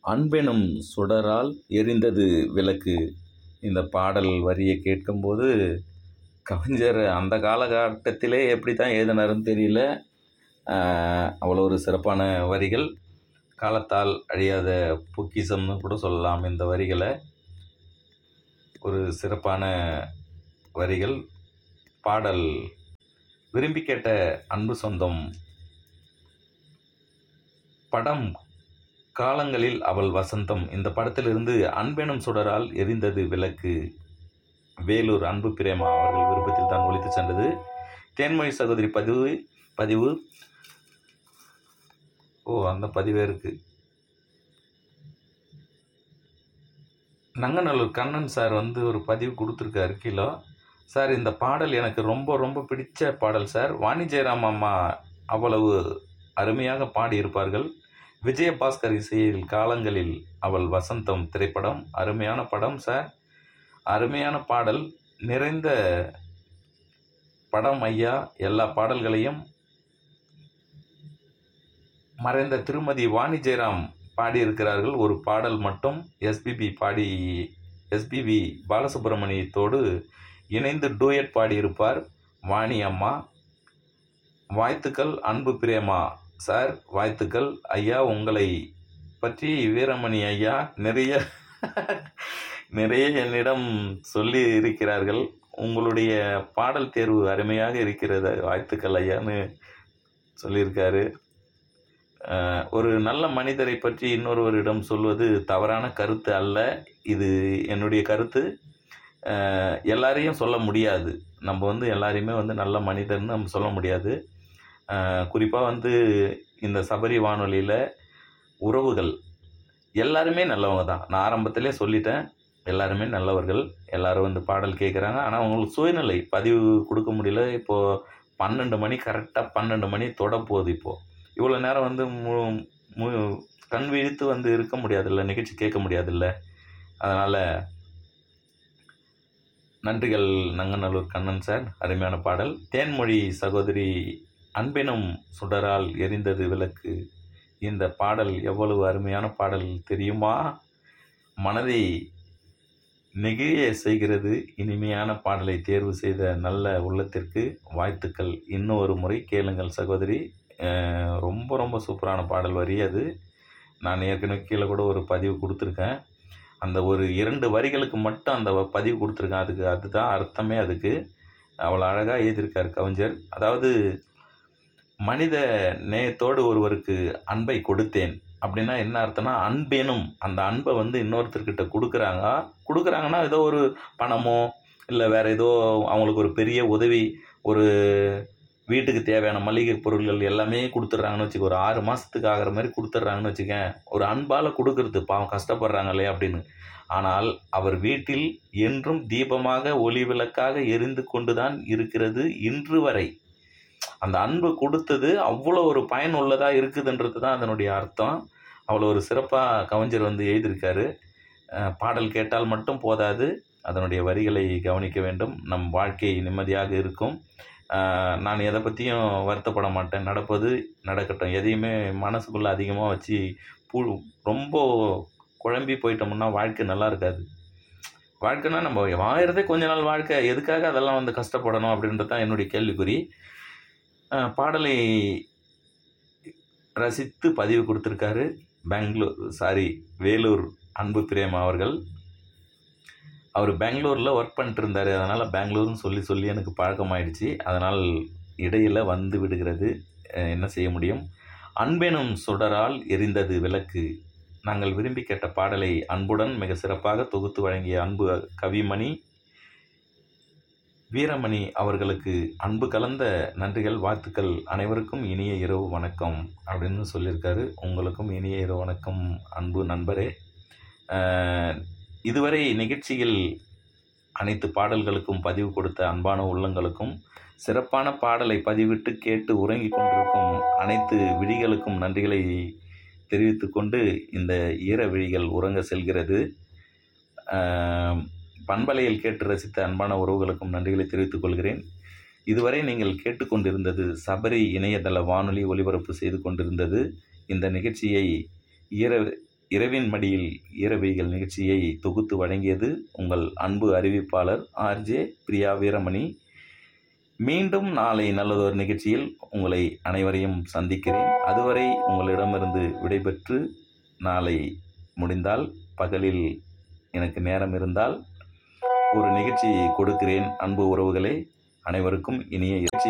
அன்பெனும் சுடரால் எரிந்தது விளக்கு இந்த பாடல் வரியை கேட்கும்போது கவிஞர் அந்த காலகட்டத்திலே எப்படி தான் எழுதினாருன்னு தெரியல அவ்வளோ ஒரு சிறப்பான வரிகள் காலத்தால் அழியாத பொக்கிஷம்னு கூட சொல்லலாம் இந்த வரிகளை ஒரு சிறப்பான வரிகள் பாடல் விரும்பி கேட்ட அன்பு சொந்தம் படம் காலங்களில் அவள் வசந்தம் இந்த படத்திலிருந்து அன்பெனும் சுடரால் எரிந்தது விளக்கு வேலூர் அன்பு பிரேமா அவர்கள் விருப்பத்தில் தான் ஒழித்து சென்றது தேன்மொழி சகோதரி பதிவு பதிவு ஓ அந்த பதிவே இருக்கு நங்கநல்லூர் கண்ணன் சார் வந்து ஒரு பதிவு கொடுத்துருக்காரு கிலோ சார் இந்த பாடல் எனக்கு ரொம்ப ரொம்ப பிடிச்ச பாடல் சார் வாணி ஜெயராம் அம்மா அவ்வளவு அருமையாக பாடியிருப்பார்கள் விஜயபாஸ்கர் இசையில் காலங்களில் அவள் வசந்தம் திரைப்படம் அருமையான படம் சார் அருமையான பாடல் நிறைந்த படம் ஐயா எல்லா பாடல்களையும் மறைந்த திருமதி வாணி ஜெயராம் பாடியிருக்கிறார்கள் ஒரு பாடல் மட்டும் எஸ்பிபி பாடி எஸ்பிபி பாலசுப்ரமணியத்தோடு இணைந்து டூயட் பாடியிருப்பார் வாணி அம்மா வாழ்த்துக்கள் அன்பு பிரேமா சார் வாழ்த்துக்கள் ஐயா உங்களை பற்றி வீரமணி ஐயா நிறைய நிறைய என்னிடம் சொல்லி இருக்கிறார்கள் உங்களுடைய பாடல் தேர்வு அருமையாக இருக்கிறது வாழ்த்துக்கள் ஐயான்னு சொல்லியிருக்காரு ஒரு நல்ல மனிதரை பற்றி இன்னொருவரிடம் சொல்வது தவறான கருத்து அல்ல இது என்னுடைய கருத்து எல்லாரையும் சொல்ல முடியாது நம்ம வந்து எல்லாரையுமே வந்து நல்ல மனிதர்னு நம்ம சொல்ல முடியாது குறிப்பாக வந்து இந்த சபரி வானொலியில் உறவுகள் எல்லாருமே நல்லவங்க தான் நான் ஆரம்பத்திலே சொல்லிட்டேன் எல்லாருமே நல்லவர்கள் எல்லாரும் வந்து பாடல் கேட்குறாங்க ஆனால் அவங்களுக்கு சூழ்நிலை பதிவு கொடுக்க முடியல இப்போது பன்னெண்டு மணி கரெக்டாக பன்னெண்டு மணி தொட போகுது இப்போது இவ்வளோ நேரம் வந்து மு மு கண் விழித்து வந்து இருக்க முடியாதுல்ல நிகழ்ச்சி கேட்க முடியாதுல்ல அதனால் நன்றிகள் நங்கநல்லூர் கண்ணன் சார் அருமையான பாடல் தேன்மொழி சகோதரி அன்பினும் சுடரால் எரிந்தது விளக்கு இந்த பாடல் எவ்வளவு அருமையான பாடல் தெரியுமா மனதை நெகிழிய செய்கிறது இனிமையான பாடலை தேர்வு செய்த நல்ல உள்ளத்திற்கு வாழ்த்துக்கள் இன்னும் ஒரு முறை கேளுங்கள் சகோதரி ரொம்ப ரொம்ப சூப்பரான பாடல் வரி அது நான் ஏற்கனவே கீழே கூட ஒரு பதிவு கொடுத்துருக்கேன் அந்த ஒரு இரண்டு வரிகளுக்கு மட்டும் அந்த பதிவு கொடுத்துருக்கேன் அதுக்கு அதுதான் அர்த்தமே அதுக்கு அவ்வளோ அழகாக எழுதியிருக்கார் கவிஞர் அதாவது மனித நேயத்தோடு ஒருவருக்கு அன்பை கொடுத்தேன் அப்படின்னா என்ன அர்த்தம்னா அன்பேனும் அந்த அன்பை வந்து இன்னொருத்தர்கிட்ட கொடுக்குறாங்க கொடுக்குறாங்கன்னா ஏதோ ஒரு பணமோ இல்லை வேறு ஏதோ அவங்களுக்கு ஒரு பெரிய உதவி ஒரு வீட்டுக்கு தேவையான மளிகை பொருட்கள் எல்லாமே கொடுத்துட்றாங்கன்னு வச்சுக்க ஒரு ஆறு மாதத்துக்கு ஆகிற மாதிரி கொடுத்துட்றாங்கன்னு வச்சுக்கேன் ஒரு அன்பால் கொடுக்கறது பாவம் கஷ்டப்படுறாங்களே அப்படின்னு ஆனால் அவர் வீட்டில் என்றும் தீபமாக ஒளி விளக்காக எரிந்து கொண்டு தான் இருக்கிறது இன்று வரை அந்த அன்பு கொடுத்தது அவ்வளோ ஒரு பயனுள்ளதாக இருக்குதுன்றது தான் அதனுடைய அர்த்தம் அவ்வளோ ஒரு சிறப்பாக கவிஞர் வந்து எழுதியிருக்காரு பாடல் கேட்டால் மட்டும் போதாது அதனுடைய வரிகளை கவனிக்க வேண்டும் நம் வாழ்க்கை நிம்மதியாக இருக்கும் நான் எதை பற்றியும் வருத்தப்பட மாட்டேன் நடப்பது நடக்கட்டும் எதையுமே மனசுக்குள்ளே அதிகமாக வச்சு பூ ரொம்ப குழம்பி போயிட்டோம்னா வாழ்க்கை நல்லா இருக்காது வாழ்க்கைனா நம்ம வாழறதே கொஞ்ச நாள் வாழ்க்கை எதுக்காக அதெல்லாம் வந்து கஷ்டப்படணும் அப்படின்றது தான் என்னுடைய கேள்விக்குறி பாடலை ரசித்து பதிவு கொடுத்துருக்காரு பெங்களூர் சாரி வேலூர் அன்பு பிரேமா அவர்கள் அவர் பெங்களூரில் ஒர்க் பண்ணிட்டு இருந்தார் அதனால் பெங்களூர்னு சொல்லி சொல்லி எனக்கு பழக்கமாயிடுச்சு அதனால் இடையில் வந்து விடுகிறது என்ன செய்ய முடியும் அன்பெனும் சுடரால் எரிந்தது விளக்கு நாங்கள் விரும்பி கேட்ட பாடலை அன்புடன் மிக சிறப்பாக தொகுத்து வழங்கிய அன்பு கவிமணி வீரமணி அவர்களுக்கு அன்பு கலந்த நன்றிகள் வாழ்த்துக்கள் அனைவருக்கும் இனிய இரவு வணக்கம் அப்படின்னு சொல்லியிருக்காரு உங்களுக்கும் இனிய இரவு வணக்கம் அன்பு நண்பரே இதுவரை நிகழ்ச்சியில் அனைத்து பாடல்களுக்கும் பதிவு கொடுத்த அன்பான உள்ளங்களுக்கும் சிறப்பான பாடலை பதிவிட்டு கேட்டு உறங்கி கொண்டிருக்கும் அனைத்து விழிகளுக்கும் நன்றிகளை தெரிவித்து கொண்டு இந்த ஈர விழிகள் உறங்க செல்கிறது பண்பலையில் கேட்டு ரசித்த அன்பான உறவுகளுக்கும் நன்றிகளை தெரிவித்துக் கொள்கிறேன் இதுவரை நீங்கள் கேட்டுக்கொண்டிருந்தது சபரி இணையதள வானொலி ஒலிபரப்பு செய்து கொண்டிருந்தது இந்த நிகழ்ச்சியை ஈர இரவின் மடியில் ஈரவைகள் நிகழ்ச்சியை தொகுத்து வழங்கியது உங்கள் அன்பு அறிவிப்பாளர் ஆர்ஜே பிரியா வீரமணி மீண்டும் நாளை நல்லதொரு நிகழ்ச்சியில் உங்களை அனைவரையும் சந்திக்கிறேன் அதுவரை உங்களிடமிருந்து விடைபெற்று நாளை முடிந்தால் பகலில் எனக்கு நேரம் இருந்தால் ஒரு நிகழ்ச்சி கொடுக்கிறேன் அன்பு உறவுகளே அனைவருக்கும் இனிய நிகழ்ச்சி